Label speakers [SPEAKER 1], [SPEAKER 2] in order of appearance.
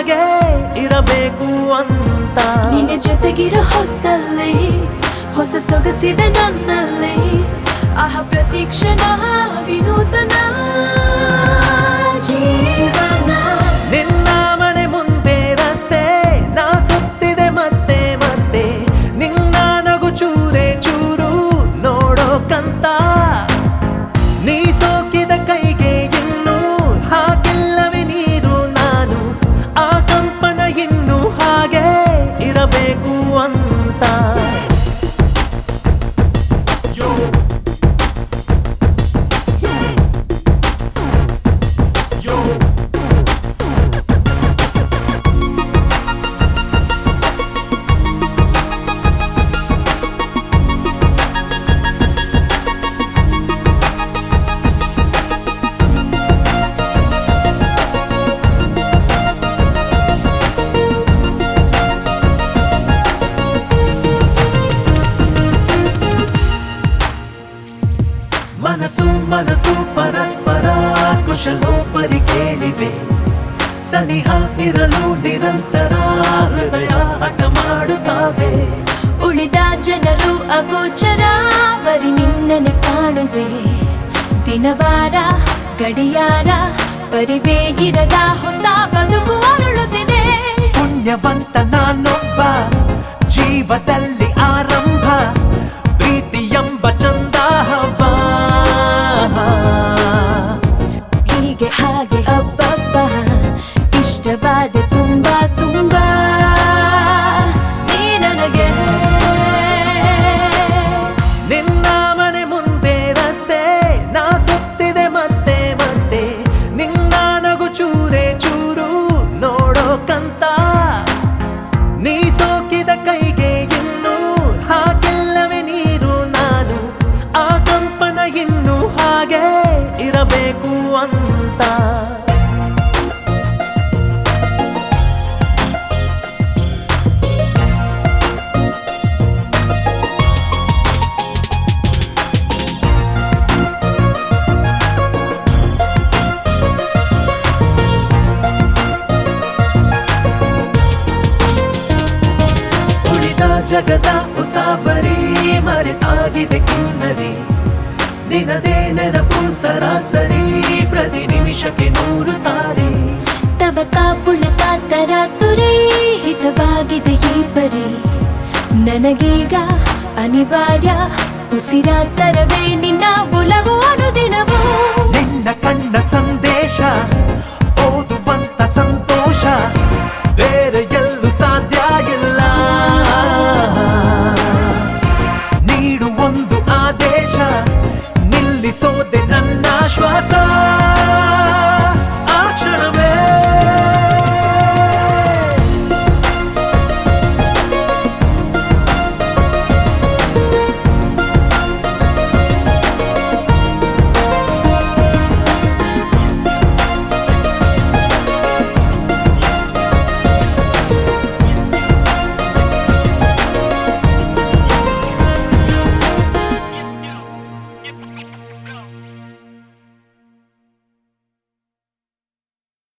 [SPEAKER 1] ಹಾಗೆ ಇರಬೇಕು ಅಂತ
[SPEAKER 2] ನಿನ್ನ ಜೊತೆಗಿರೋ ಹೊತ್ತಲ್ಲಿ ಹೊಸ ಸೊಗಸಿದೆ ನನ್ನಲ್ಲಿ ಆಹ ಪ್ರತೀಕ್ಷಣ ವಿನೂತನ ಜೀವನ
[SPEAKER 1] ನಿನ್ನ ಮನೆ ಮುಂದೆ ರಸ್ತೆ ನಾ ಸುತ್ತಿದೆ ಮತ್ತೆ ಮತ್ತೆ ನಿನ್ನ ನಗು ಚೂರೆ ಚೂರು ನೋಡೋಕಂತ ನೀ ಸೋಕಿದ ಕೈಗೆ ಇನ್ನೂ ಹಾಕಿಲ್ಲವೇ ನೀರು ನಾನು ಆ ಕಂಪನ ಇನ್ನು ಹಾಗೆ ಇರಬೇಕು ಅಂತ ಮನಸ್ಸು ಮನಸ್ಸು ಪರಸ್ಪರ ಕುಶಲೋಪರಿ ಕೇಳಿವೆ ಸನಿಹ ಇರಲು ನಿರಂತರ ಹೃದಯ ಹಠ ಮಾಡುತ್ತಾವೆ
[SPEAKER 2] ಉಳಿದ ಜನರು ಅಗೋಚರ ಬರಿ ನಿನ್ನನೆ ಕಾಣುವೆ ದಿನವಾರ ಗಡಿಯಾರ ಪರಿವೇ ಇರದ ಹೊಸ ಬದುಕು ಅರಳುತ್ತಿದೆ
[SPEAKER 1] ಪುಣ್ಯವಂತ ನಾನೊಬ್ಬ ಜೀವದಲ್ಲಿ ಆರಂಭ ಪ್ರೀತಿ ಎಂಬ ಚಂದ ಹಬ್ಬ
[SPEAKER 2] ಹೀಗೆ ಹಾಗೆ ಅಬ್ಬಬ್ಬ ಇಷ್ಟವಾದ ತುಂಬಾ ತುಂಬಾ ನೀ ನನಗೆ
[SPEAKER 1] ನಿನ್ನ ಮನೆ ಮುಂದೆ ರಸ್ತೆ ನಾ ಸುತ್ತಿದೆ ಮತ್ತೆ ಮತ್ತೆ ನಿನ್ನ ನಗು ಚೂರೆ ಚೂರು ನೋಡೋಕಂತ ನೀ ಸೋಕಿದ ಕೈಗೆ ಇನ್ನೂ ಹಾಕಿಲ್ಲವೇ ನೀರು ನಾನು ಆ ಕಂಪನ ಇನ್ನು ಹಾಗೆ ಇರಬೇಕು ಅಂತ ಉಳಿದ ಜಗದ ಉಸಾಬರಿ ಮರೆತಾಗಿದೆ ಕಿನ್ನರಿ ನಿನದೇ ನೆನಪು ಸರಾಸರಿ ಪ್ರತಿ ನಿಮಿಷಕ್ಕೆ ನೂರು ಸಾರಿ
[SPEAKER 2] ತಬಕ ಪುಳಕ ತರ ತುರಿ ಹಿತವಾಗಿದೆ ಈ ಪರಿ ನನಗೀಗ ಅನಿವಾರ್ಯ ಉಸಿರಾತರವೇ ನಿನ್ನ ಒಲವು ಅನುದಿನವೂ
[SPEAKER 1] ನಿನ್ನ ಕಣ್ಣ ಸಂದೇಶ ಓದುವಂತ ಸಂತೋಷ